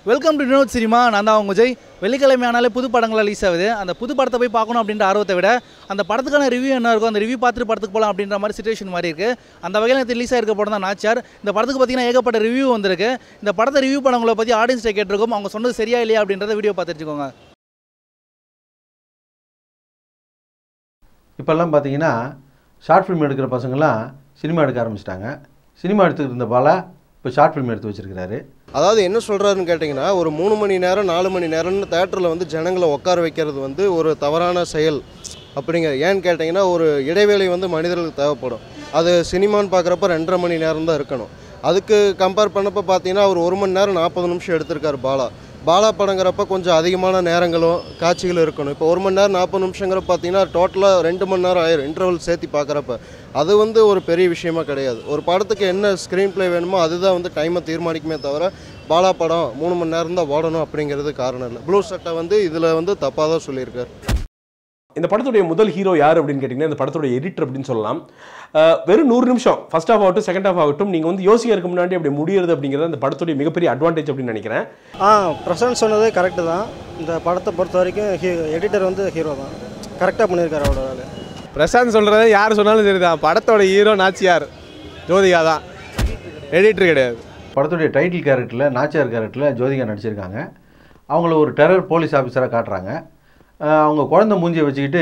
Welcome to Vinod cinema நான் தான் உங்க விஜய் வெள்ளிக்கிழமை ஆனாலே புது படங்கள் ரிலீஸ் ஆகுது அந்த புது படத்தை போய் பார்க்கணும் அப்படின்ற ஆர்வத்தை விட அந்த படத்துக்கான ரிவ்யூ என்ன இருக்கும் அந்த ரிவ்யூ பார்த்துட்டு படத்துக்கு போகலாம் அப்படின்ற மாதிரி சுச்சுவேஷன் மாதிரி இருக்குது அந்த வகையில் எனக்கு ரிலீஸ் ஆயிருக்க படம் தான் நாச்சார் இந்த படத்துக்கு பார்த்தீங்கன்னா ஏகப்பட்ட ரிவ்யூ வந்திருக்கு இந்த படத்தை ரிவ்யூ பண்ணவங்களை பற்றி ஆடியன்ஸ்ட்டை கேட்டிருக்கோம் அவங்க சொன்னது சரியா இல்லையா அப்படின்றத வீடியோ பார்த்து தெரிஞ்சுக்கோங்க இப்போல்லாம் பார்த்தீங்கன்னா ஷார்ட் ஃபிலிம் எடுக்கிற பசங்கள்லாம் சினிமா எடுக்க ஆரம்பிச்சிட்டாங்க சினிமா எடுத்துக்கிட்டு இருந்த பாலா இப்போ ஷார்ட் ஃபிலிம் எடுத்து வச்சிருக்கிறாரு அதாவது என்ன சொல்கிறாருன்னு கேட்டிங்கன்னா ஒரு மூணு மணி நேரம் நாலு மணி நேரம்னு தேட்டரில் வந்து ஜனங்களை உட்கார வைக்கிறது வந்து ஒரு தவறான செயல் அப்படிங்கிற ஏன்னு கேட்டிங்கன்னா ஒரு இடைவேளை வந்து மனிதர்களுக்கு தேவைப்படும் அது சினிமான்னு பார்க்குறப்ப ரெண்டரை மணி நேரம் தான் இருக்கணும் அதுக்கு கம்பேர் பண்ணப்போ பார்த்தீங்கன்னா அவர் ஒரு மணி நேரம் நாற்பது நிமிஷம் எடுத்திருக்காரு பாலா பாலா படங்கிறப்ப கொஞ்சம் அதிகமான நேரங்களும் காட்சிகளும் இருக்கணும் இப்போ ஒரு மணி நேரம் நாற்பது நிமிஷங்கிறப்ப பார்த்தீங்கன்னா டோட்டலாக ரெண்டு மணி நேரம் ஆயிரும் இன்டர்வல் சேர்த்து பார்க்குறப்ப அது வந்து ஒரு பெரிய விஷயமா கிடையாது ஒரு படத்துக்கு என்ன ஸ்க்ரீன் ப்ளே வேணுமோ அதுதான் வந்து டைமை தீர்மானிக்குமே தவிர பாலா படம் மூணு மணி நேரம் தான் ஓடணும் அப்படிங்கிறது காரணம் இல்லை ப்ளூ சட்டை வந்து இதில் வந்து தப்பாக தான் சொல்லியிருக்காரு இந்த படத்துடைய முதல் ஹீரோ யார் அப்படின்னு கேட்டிங்கன்னா இந்த படத்துடைய எடிட்டர் அப்படின்னு சொல்லலாம் அஹ் வெறும் நூறு நிமிஷம் ஃபர்ஸ்ட் ஹாஃப் ஆகட்டும் செகண்ட் ஹாஃப் ஆகட்டும் நீங்கள் வந்து யோசிக்கிறதுக்கு முன்னாடி அப்படி முடியுறது அப்படிங்கிறது அந்த படத்துடைய மிகப்பெரிய அட்வான்டேஜ் அப்படின்னு நினைக்கிறேன் ஆ பிரசாந்த் சொன்னது கரெக்டு தான் இந்த படத்தை பொறுத்த வரைக்கும் ஹீ எடிட்டர் வந்து ஹீரோ தான் கரெக்டாக பண்ணியிருக்காரு அவரோட வேலை பிரசாந்த் சொல்கிறத யார் சொன்னாலும் சரிதான் படத்தோட ஹீரோ நாச்சியார் ஜோதிகா தான் எடிட்டர் கிடையாது படத்துடைய டைட்டில் கேரக்டரில் நாச்சியார் கேரக்டரில் ஜோதிகா நடிச்சிருக்காங்க அவங்கள ஒரு டெரர் போலீஸ் ஆஃபீஸராக காட்டுறாங்க அஹ் அவங்க குழந்தை மூஞ்சியை வச்சுக்கிட்டு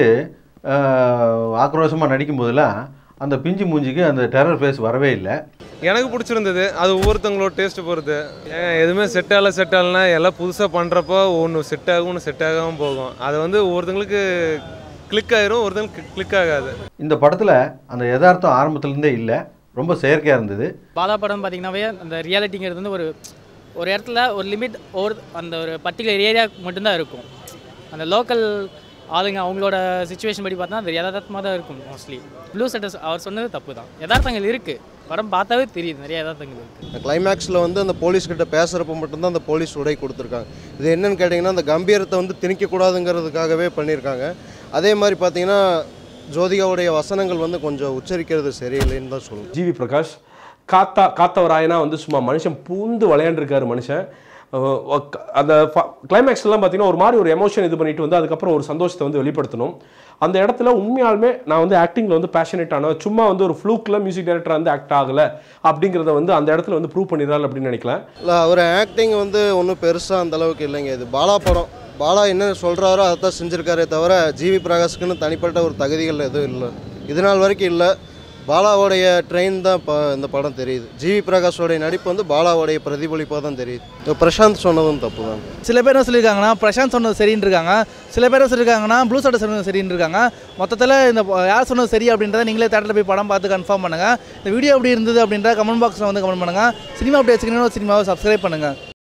ஆக்ரோஷமாக நடிக்கும் போதெல்லாம் அந்த பிஞ்சு மூஞ்சிக்கு அந்த டெரர் ஃபேஸ் வரவே இல்லை எனக்கு பிடிச்சிருந்தது அது ஒவ்வொருத்தவங்களோட டேஸ்ட் பொறுத்து ஏன் எதுவுமே செட் ஆகல செட் ஆகலனா எல்லாம் புதுசாக பண்ணுறப்போ ஒன்று செட் ஆகும் ஒன்று செட் ஆகாமல் போகும் அது வந்து ஒவ்வொருத்தங்களுக்கு கிளிக் ஆயிரும் ஒருத்தங்களுக்கு கிளிக் ஆகாது இந்த படத்தில் அந்த யதார்த்தம் ஆரம்பத்துலேருந்தே இல்லை ரொம்ப செயற்கையாக இருந்தது பாலா படம் பார்த்தீங்கன்னாவே அந்த ரியாலிட்டிங்கிறது வந்து ஒரு ஒரு இடத்துல ஒரு லிமிட் ஒரு அந்த ஒரு பர்டிகுலர் ஏரியா மட்டும்தான் இருக்கும் அந்த லோக்கல் ஆளுங்க அவங்களோட சுச்சுவேஷன் படி பார்த்தா அது யதார்த்தமாக தான் இருக்கும் மோஸ்ட்லி ப்ளூ செட்டர்ஸ் அவர் சொன்னது தப்பு தான் யதார்த்தங்கள் இருக்குது படம் பார்த்தாவே தெரியுது நிறைய யதார்த்தங்கள் இருக்குது கிளைமேக்ஸில் வந்து அந்த போலீஸ் கிட்ட பேசுகிறப்ப மட்டும்தான் அந்த போலீஸ் உடை கொடுத்துருக்காங்க இது என்னன்னு கேட்டிங்கன்னா அந்த கம்பீரத்தை வந்து திணிக்கக்கூடாதுங்கிறதுக்காகவே பண்ணியிருக்காங்க அதே மாதிரி பார்த்தீங்கன்னா ஜோதிகாவுடைய வசனங்கள் வந்து கொஞ்சம் உச்சரிக்கிறது சரியில்லைன்னு தான் சொல்லணும் ஜிவி பிரகாஷ் காத்தா காத்தவராயனா வந்து சும்மா மனுஷன் பூந்து விளையாண்டுருக்காரு மனுஷன் அஹ் ஒக்க- அந்த கிளைமேக்ஸ்லாம் பார்த்தீங்கன்னா ஒரு மாதிரி ஒரு எமோஷன் இது பண்ணிட்டு வந்து அதுக்கப்புறம் ஒரு சந்தோஷத்தை வந்து வெளிப்படுத்தணும் அந்த இடத்துல உண்மையாலுமே நான் வந்து ஆக்டிங்கில் வந்து பேஷனேட் ஆனேன் சும்மா வந்து ஒரு ஃப்ளூக்கில் மியூசிக் டைரக்டர் வந்து ஆக்ட் ஆகலை அப்படிங்கிறத வந்து அந்த இடத்துல வந்து ப்ரூவ் பண்ணிடுறாரு அப்படின்னு நினைக்கல இல்லை அவர் ஆக்டிங் வந்து ஒன்றும் பெருசாக அந்த அளவுக்கு இல்லைங்க இது பாலா படம் பாலா என்ன சொல்கிறாரோ அதை தான் செஞ்சுருக்காரே தவிர ஜிவி பிரகாஷ்க்குன்னு தனிப்பட்ட ஒரு தகுதிகள் எதுவும் இல்லை இது நாள் வரைக்கும் இல்லை பாலாவோடைய ட்ரெயின் தான் இப்போ இந்த படம் தெரியுது ஜிவி பிரகாஷோடைய நடிப்பு வந்து பாலாவோடைய பிரதிபலிப்பாக தான் தெரியுது இப்போ பிரசாந்த் சொன்னதும் தப்பு தான் சில பேர் என்ன சொல்லியிருக்காங்கன்னா பிரசாந்த் சொன்னது சரின்னு இருக்காங்க சில பேர் என்ன சொல்லியிருக்காங்கன்னா ப்ளூ சட்டை சொன்னது சரின்னு இருக்காங்க மொத்தத்தில் இந்த ப- யார் சொன்னது சரி அப்படின்றத நீங்களே தேட்டரில் போய் படம் பார்த்து கன்ஃபார்ம் பண்ணுங்கள் இந்த வீடியோ எப்படி இருந்தது அப்படின்ற கமெண்ட் பாக்ஸில் வந்து கமெண்ட் பண்ணுங்கள் சினிமா அப்படி வச்சுக்கணும் சினிமாவை சப்ஸ்கிரைப் பண்ணுங்கள்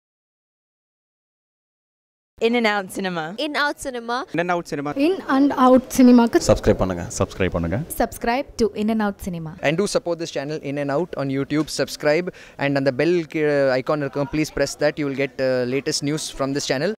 In and out cinema. in out cinema in and out சினிமாக்கு சப்ஸ்கிரைப் பண்ணுங்கள் சப்ஸ்கிரைப் பண்ணுங்கள் subscribe to in and out cinema and do support this channel in and out on youtube subscribe and on the bell uh, icon please press that you will get uh, latest news from this channel